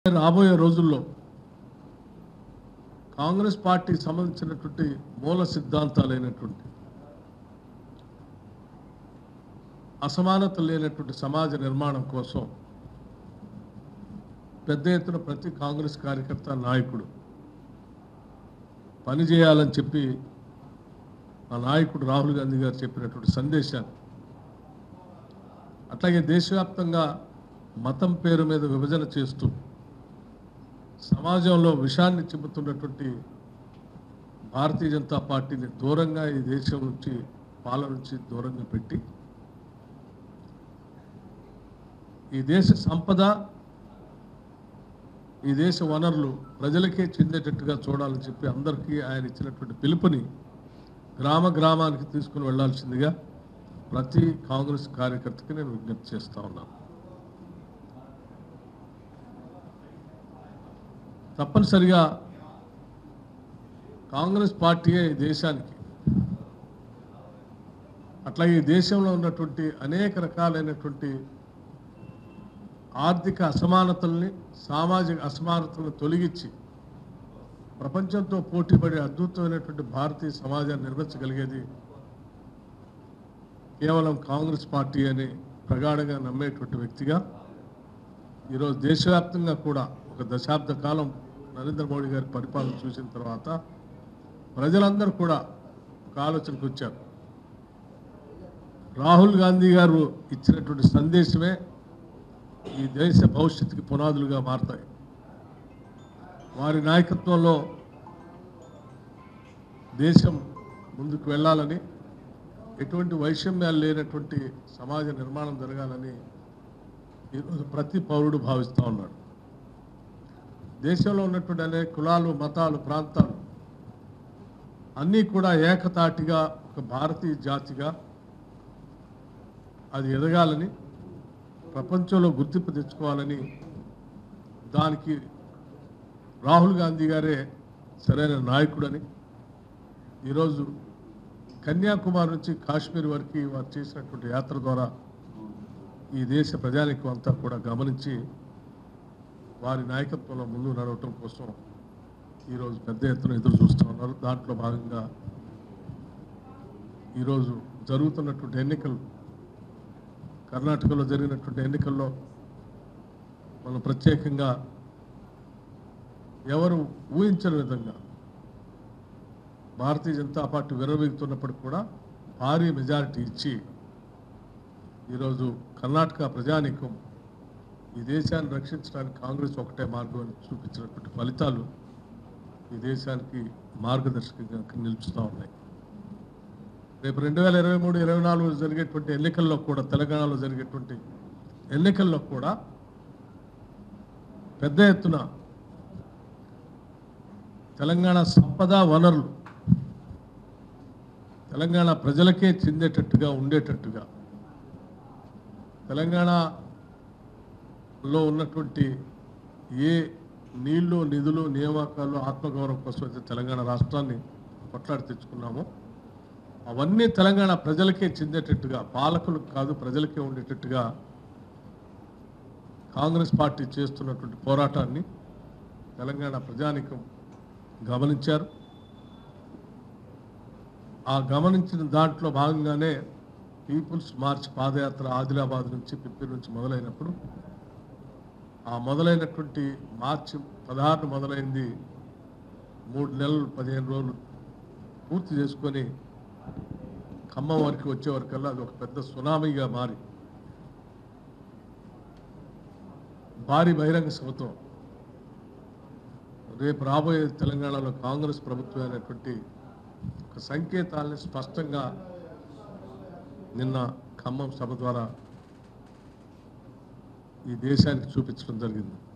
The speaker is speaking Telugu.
రాబోయే రోజుల్లో కాంగ్రెస్ పార్టీకి సంబంధించినటువంటి మూల సిద్ధాంతాలైనటువంటి అసమానత లేనటువంటి సమాజ నిర్మాణం కోసం పెద్ద ఎత్తున ప్రతి కాంగ్రెస్ కార్యకర్త నాయకుడు పనిచేయాలని చెప్పి మా నాయకుడు రాహుల్ గాంధీ గారు చెప్పినటువంటి సందేశాన్ని అట్లాగే దేశవ్యాప్తంగా మతం పేరు మీద విభజన చేస్తూ సమాజంలో విషాన్ని చిమ్ముతున్నటువంటి భారతీయ జనతా పార్టీని దూరంగా ఈ దేశం నుంచి పాలన నుంచి దూరంగా పెట్టి ఈ దేశ సంపద ఈ దేశ వనరులు ప్రజలకే చెందేటట్టుగా చూడాలని చెప్పి అందరికీ ఆయన ఇచ్చినటువంటి పిలుపుని గ్రామ గ్రామానికి తీసుకుని వెళ్ళాల్సిందిగా ప్రతి కాంగ్రెస్ కార్యకర్తకి నేను విజ్ఞప్తి చేస్తా ఉన్నాను తప్పనిసరిగా కాంగ్రెస్ పార్టీయే ఈ దేశానికి అట్లాగే ఈ దేశంలో ఉన్నటువంటి అనేక రకాలైనటువంటి ఆర్థిక అసమానతల్ని సామాజిక అసమానతలను తొలగించి ప్రపంచంతో పోటీపడే అద్భుతమైనటువంటి భారతీయ సమాజాన్ని నిర్మించగలిగేది కేవలం కాంగ్రెస్ పార్టీ అని ప్రగాఢంగా నమ్మేటువంటి వ్యక్తిగా ఈరోజు దేశవ్యాప్తంగా కూడా ఒక దశాబ్ద కాలం నరేంద్ర మోడీ గారి పరిపాలన చూసిన తర్వాత ప్రజలందరూ కూడా ఒక ఆలోచనకు వచ్చారు రాహుల్ గాంధీ గారు ఇచ్చినటువంటి సందేశమే ఈ దేశ భవిష్యత్తుకి పునాదులుగా మారతాయి వారి నాయకత్వంలో దేశం ముందుకు వెళ్ళాలని ఎటువంటి వైషమ్యాలు లేనటువంటి సమాజ నిర్మాణం జరగాలని ఈరోజు ప్రతి పౌరుడు భావిస్తూ ఉన్నాడు దేశంలో ఉన్నటువంటి అనేక కులాలు మతాలు ప్రాంతాలు అన్నీ కూడా ఏకతాటిగా ఒక భారతీయ జాతిగా అది ఎదగాలని ప్రపంచంలో గుర్తింపు తెచ్చుకోవాలని దానికి రాహుల్ గాంధీ గారే సరైన నాయకుడని ఈరోజు కన్యాకుమారి నుంచి కాశ్మీర్ వరకు వారు చేసినటువంటి యాత్ర ద్వారా ఈ దేశ ప్రజానికం అంతా కూడా గమనించి వారి నాయకత్వంలో ముందు నడవటం కోసం ఈరోజు పెద్ద ఎత్తున ఎదురు చూస్తూ ఉన్నారు దాంట్లో భాగంగా ఈరోజు జరుగుతున్నటువంటి ఎన్నికలు కర్ణాటకలో జరిగినటువంటి ఎన్నికల్లో మనం ప్రత్యేకంగా ఎవరు ఊహించని విధంగా భారతీయ జనతా పార్టీ విరవీగుతున్నప్పటికి కూడా భారీ మెజారిటీ ఇచ్చి ఈరోజు కర్ణాటక ప్రజానీకం ఈ దేశాన్ని రక్షించడానికి కాంగ్రెస్ ఒకటే మార్గం అని చూపించినటువంటి ఫలితాలు ఈ దేశానికి మార్గదర్శకంగా నిలుచుతూ ఉన్నాయి రేపు రెండు వేల ఇరవై మూడు ఇరవై నాలుగు జరిగేటువంటి ఎన్నికల్లో కూడా తెలంగాణలో జరిగేటువంటి ఎన్నికల్లో కూడా పెద్ద ఎత్తున తెలంగాణ సంపద వనరులు తెలంగాణ ప్రజలకే చెందేటట్టుగా ఉండేటట్టుగా తెలంగాణలో ఉన్నటువంటి ఏ నీళ్లు నిధులు నియామకాలు ఆత్మగౌరవం కోసం అయితే తెలంగాణ రాష్ట్రాన్ని కొట్లాడి తెచ్చుకున్నామో అవన్నీ తెలంగాణ ప్రజలకే చెందేటట్టుగా పాలకులకు కాదు ప్రజలకే ఉండేటట్టుగా కాంగ్రెస్ పార్టీ చేస్తున్నటువంటి పోరాటాన్ని తెలంగాణ ప్రజానికం గమనించారు ఆ గమనించిన దాంట్లో భాగంగానే పీపుల్స్ మార్చ్ పాదయాత్ర ఆదిలాబాద్ నుంచి పిప్పి నుంచి మొదలైనప్పుడు ఆ మొదలైనటువంటి మార్చి పదహారు మొదలైంది మూడు నెలలు పదిహేను రోజులు పూర్తి చేసుకొని ఖమ్మం వరకు వచ్చే వరకల్లా అది ఒక పెద్ద సునామీగా మారి భారీ బహిరంగ సభతో రేపు రాబోయే తెలంగాణలో కాంగ్రెస్ ప్రభుత్వం అనేటువంటి ఒక సంకేతాలని స్పష్టంగా నిన్న ఖమ్మం సభ ద్వారా ఈ దేశానికి చూపించడం జరిగింది